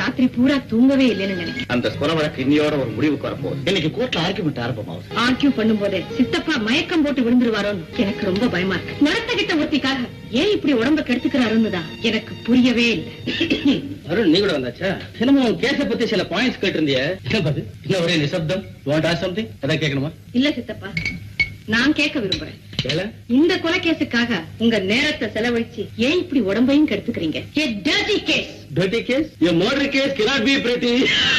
ராத்திரி பூரா தூங்கவே இல்லைன்னு நினைக்கிறேன் அந்த கொலை வழக்கு இன்னையோட ஒரு முடிவுக்கு வரப்போகுது இன்னைக்கு கோர்ட்ல ஆர்குமெண்ட் ஆரம்பமாகுது ஆர்கியூ பண்ணும்போதே சித்தப்பா மயக்கம் போட்டு விழுந்துருவாரோன்னு எனக்கு ரொம்ப பயமா இருக்கு நடத்தகிட்ட ஒருத்திக்காக ஏன் இப்படி உடம்ப கெடுத்துக்கிறாருன்னு தான் எனக்கு புரியவே இல்லை அருண் நீ கூட வந்தாச்சா என்னமோ கேஸ பத்தி சில பாயிண்ட்ஸ் கேட்டிருந்திய என்ன பாது இன்னும் ஒரே நிசப்தம் வாண்ட் ஆர் சம்திங் அதான் கேட்கணுமா இல்ல சித்தப்பா நான் கேட்க விரும்புறேன் கேள இந்த கொலை கேஸுக்காக உங்க நேரத்தை செலவழிச்சு ஏன் இப்படி உடம்பையும் கெடுத்துக்கிறீங்க A dirty case. Dirty case யோ murder case cannot be pretty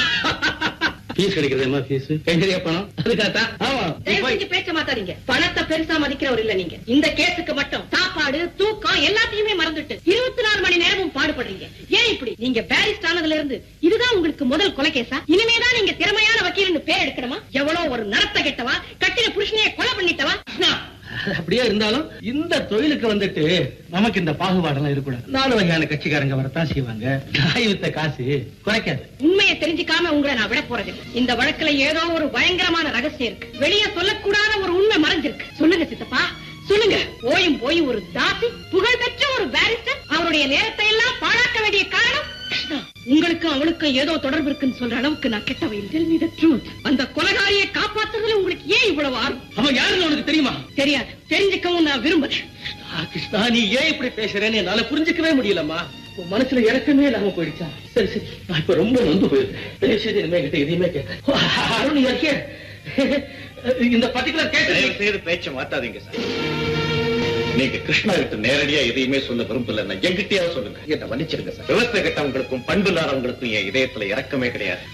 fees கிடைக்கிறதேமா ஃபீஸ் எங்கறியா பணம் அதுக்காகத்தான் ஆமா தயவு செஞ்சு பேச்ச மாத்தாதீங்க பணத்தை பெருசா மதிக்கிறவர் இல்ல நீங்க இந்த கேஸுக்கு மட்டும் சாப்பாடு தூக்கம் எல்லாத்தையுமே மறந்துட்டு இருபத்தி நாலு மணி நேரமும் பாடுபடுறீங்க ஏன் இப்படி நீங்க பேரிஸ்ட் ஆனதுல இருந்து இதுதான் உங்களுக்கு முதல் கொலை கேஸா இனிமேதான் நீங்க திறமையான வக்கீல்னு பேர் எடுக்கணுமா எவ்வளவு ஒரு நடத்த கெட்டவா கட்டின புருஷனையே கொலை பண்ணிட்டவா அது அப்படியே இருந்தாலும் இந்த தொழிலுக்கு வந்துட்டு நமக்கு இந்த பாகுபாடெல்லாம் இருக்கக்கூடாது நாலு வகையான கட்சிக்காரங்க வரத்தான் செய்வாங்க நாய் வித்த காசு குறைக்காது உண்மையை தெரிஞ்சுக்காம உங்களை நான் விட போறதில்லை இந்த வழக்குல ஏதோ ஒரு பயங்கரமான ரகசியம் இருக்கு வெளியே சொல்லக்கூடாத ஒரு உண்மை மறைஞ்சிருக்கு சொல்லுங்க சித்தப்பா சொல்லுங்க போயும் போய் ஒரு தாசி புகழ்பெற்ற ஒரு பாரிஸ்டர் அவருடைய நேரத்தை எல்லாம் பாழாக்க வேண்டிய காரணம் கிருஷ்ணா, உங்களுக்கும் அவளுக்கும் ஏதோ தொடர்பு இருக்குன்னு சொல்ற அளவுக்கு நான் கெட்டவை Tell me the truth. அந்த கொலகாரியை காப்பாத்துறதுல உங்களுக்கு ஏன் இவ்வளவு ஆர்வம் அவன் யாருன்னு உனக்கு தெரியுமா தெரியாது தெரிஞ்சுக்கவும் நான் விரும்புறேன் ஆ, கிருஷ்ணா நீ ஏன் இப்படி பேசுறேன்னு என்னால புரிஞ்சுக்கவே முடியலம்மா உன் மனசுல இறக்கமே இல்லாம போயிடுச்சா சரி சரி நான் இப்ப ரொம்ப நொந்து போயிருக்கேன் தயவு செய்து இனிமே கிட்ட எதையுமே கேட்க அருண் நீ இருக்கே இந்த பர்டிகுலர் தயவு கேஸ் செய்து பேச்ச மாத்தாதீங்க சார் நீங்க கிருஷ்ணா கிட்ட நேரடியா எதையுமே சொல்ல விரும்பல எங்கிட்டயாவது சொல்லுங்க என்ன மன்னிச்சிருங்க சார் விவசாய கட்டவங்களுக்கும் பண்பு இல்லாதவங்களுக்கும் என் இதயத்துல இறக்கமே கிடையாது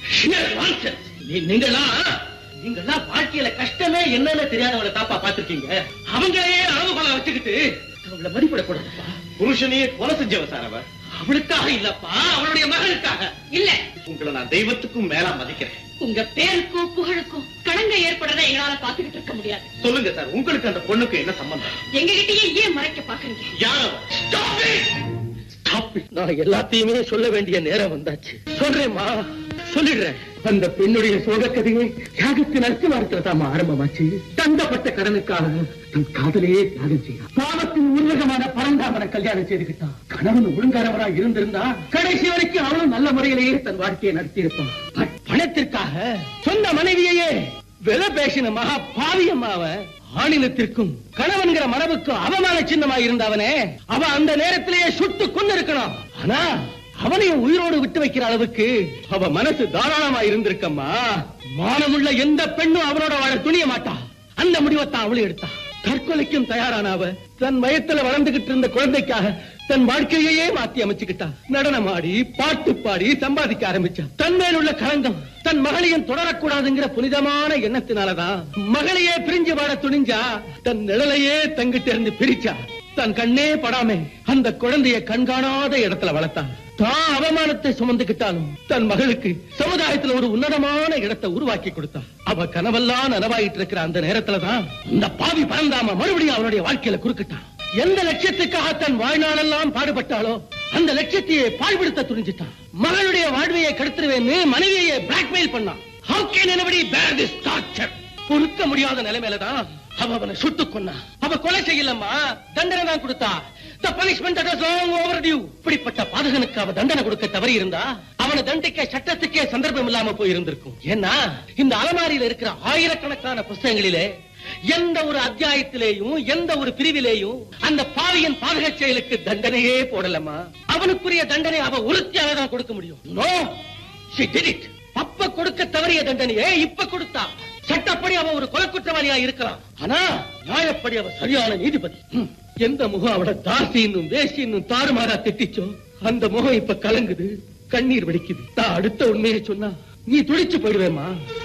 நீ- நீங்கெல்லாம் நீங்கெல்லாம் வாழ்க்கையில கஷ்டமே என்னன்னு தெரியாதவங்களை தாப்பா பாத்திருக்கீங்க அவங்களையே அளவுகோலை வச்சுக்கிட்டு அவங்கள மதிப்பிடக்கூடாதுப்பா புருஷனையே கொலை செஞ்சவ சார் அவ அவளுக்காக இல்லப்பா அவளுடைய மகனுக்காக இல்ல உங்களை நான் தெய்வத்துக்கும் மேலா மதிக்கிறேன் உங்க பேருக்கும் புகழுக்கும் களங்க ஏற்படுறதை எங்களால பாத்துக்கிட்டு இருக்க முடியாது சொல்லுங்க சார் உங்களுக்கு அந்த பொண்ணுக்கு என்ன சம்பந்தம் எங்ககிட்டயே ஏன் மறைக்க பாக்குறீங்க யார் அவ? Stop it! Stop it! நான் எல்லாத்தையுமே சொல்ல வேண்டிய நேரம் வந்தாச்சு சொல்றேம்மா சொல்லிடுறேன் அந்த பெண்ணுடைய சோக கதையை தியாகத்தின் அர்த்தமார்த்தம் தான் ஆரம்பமாச்சு தந்தப்பட்ட கடனுக்காக தன் காதலையே தியாகம் செய்யறான் பாவத்தின் உருவகமான பரந்தாமனை கல்யாணம் செய்துகிட்டான் கணவன் ஒழுங்கானவரா இருந்திருந்தா கடைசி வரைக்கும் அவனும் நல்ல முறையிலேயே தன் வாழ்க்கையை நடத்தியிருப்பான் பட் பணத்திற்காக சொந்த மனைவியையே விலை பேசின மகா பாவியம்மாவ ஆணினத்திற்கும் கணவன்கிற மரபுக்கும் அவமான சின்னமா இருந்தவனே அவ அந்த நேரத்திலேயே சுட்டு கொண்டு இருக்கணும் ஆனா அவனையும் உயிரோடு விட்டு வைக்கிற அளவுக்கு அவ மனசு தாராளமா இருந்திருக்கம்மா மானமுள்ள எந்த பெண்ணும் அவனோட வாழ துணிய மாட்டா அந்த முடிவைத்தான் அவளும் எடுத்தா தற்கொலைக்கும் தயாரான அவ தன் வயத்துல வளர்ந்துகிட்டு இருந்த குழந்தைக்காக தன் வாழ்க்கையையே மாத்தி அமைச்சுக்கிட்டா நடனம் ஆடி பாட்டு பாடி சம்பாதிக்க ஆரம்பிச்சா தன் மேலுள்ள களங்கம் தன் மகளையும் தொடரக்கூடாதுங்கிற புனிதமான எண்ணத்தினாலதான் மகளையே பிரிஞ்சு வாழ துணிஞ்சா தன் நிழலையே தங்கிட்ட இருந்து பிரிச்சா தன் கண்ணே படாம அந்த குழந்தைய கண்காணாத இடத்துல வளர்த்தான் தான் அவமானத்தை சுமந்துக்கிட்டாலும் தன் மகளுக்கு சமுதாயத்துல ஒரு உன்னதமான இடத்தை உருவாக்கி கொடுத்தா அவ கனவெல்லாம் நனவாயிட்டு இருக்கிற அந்த நேரத்துலதான் இந்த பாவி பறந்தாம மறுபடியும் அவனுடைய வாழ்க்கையில குறுக்கிட்டான் எந்த லட்சியத்துக்காக தன் வாழ்நாளெல்லாம் பாடுபட்டாலோ அந்த லட்சியத்தையே பாழ்படுத்த துணிஞ்சிட்டான் மகளுடைய வாழ்வையை கெடுத்துருவேன்னு மனைவியை பிளாக்மெயில் பண்ணான் How can anybody bear this torture? பொறுக்க முடியாத நிலைமையில தான் அவ அவனை சுட்டு கொன்னா அவ கொலை செய்யலம்மா தண்டனை தான் கொடுத்தா The punishment that was long overdue. இப்படிப்பட்ட பாதகனுக்கு அவ தண்டனை கொடுக்க தவறி இருந்தா அவனை தண்டிக்க சட்டத்துக்கே சந்தர்ப்பம் இல்லாம போயிருந்திருக்கும் ஏன்னா இந்த அலமாரியில இருக்கிற ஆயிரக்கணக்கான புஸ்தகங்களிலே எந்த ஒரு அத்தியாயத்திலேயும் எந்த ஒரு பிரிவிலேயும் அந்த பாவியன் பாதக செயலுக்கு தண்டனையே போடலம்மா அவனுக்குரிய தண்டனை அவ ஒருத்தியால தான் கொடுக்க முடியும் நோ she did it அப்ப கொடுக்க தவறிய தண்டனையே இப்ப கொடுத்தா சட்டப்படி அவ ஒரு கொலை குற்றவாளியா இருக்கலாம் ஆனா நியாயப்படி அவ சரியான நீதிபதி ஹம். எந்த முகம் அவட தாசி இன்னும் வேசி இன்னும் தாறுமாறா திட்டிச்சோ அந்த முகம் இப்ப கலங்குது கண்ணீர் வடிக்குது தான் அடுத்த உண்மையை சொன்னா நீ துடிச்சு போயிடுவேமா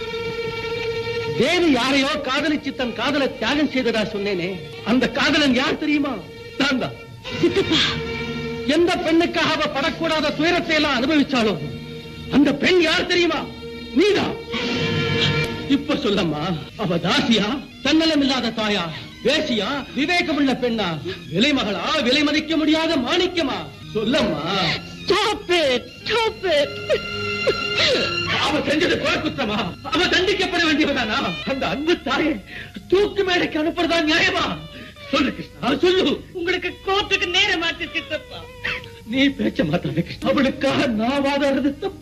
தேவி யாரையோ காதலிச்சு தன் காதலை தியாகம் செய்ததா சொன்னேனே அந்த காதலன் யார் தெரியுமா நான் தான் எந்த பெண்ணுக்காக அவ படக்கூடாத துயரத்தை எல்லாம் அனுபவிச்சாலும் அந்த பெண் யார் தெரியுமா நீதான் இப்ப சொல்லம்மா அவ தாசியா தன்னலம் இல்லாத தாயா வேசியா விவேகமுள்ள பெண்ணா விலை மகளா விலை மதிக்க முடியாத மாணிக்கமா சொல்லம்மா Stop it! Stop it! அவ செஞ்சது கொலை குற்றமா அவ தண்டிக்கப்பட வேண்டியவதானா அந்த அன்பு தாயை தூக்கு மேடைக்கு அனுப்புறதா நியாயமா சொல்லு கிருஷ்ணா சொல்லு உங்களுக்கு கோர்ட்டுக்கு நேரம் ஆச்சு சித்தப்பா நீ பேச்ச மாட்டாத கிருஷ்ணா அவளுக்காக நான் வாதாடுறது தப்பு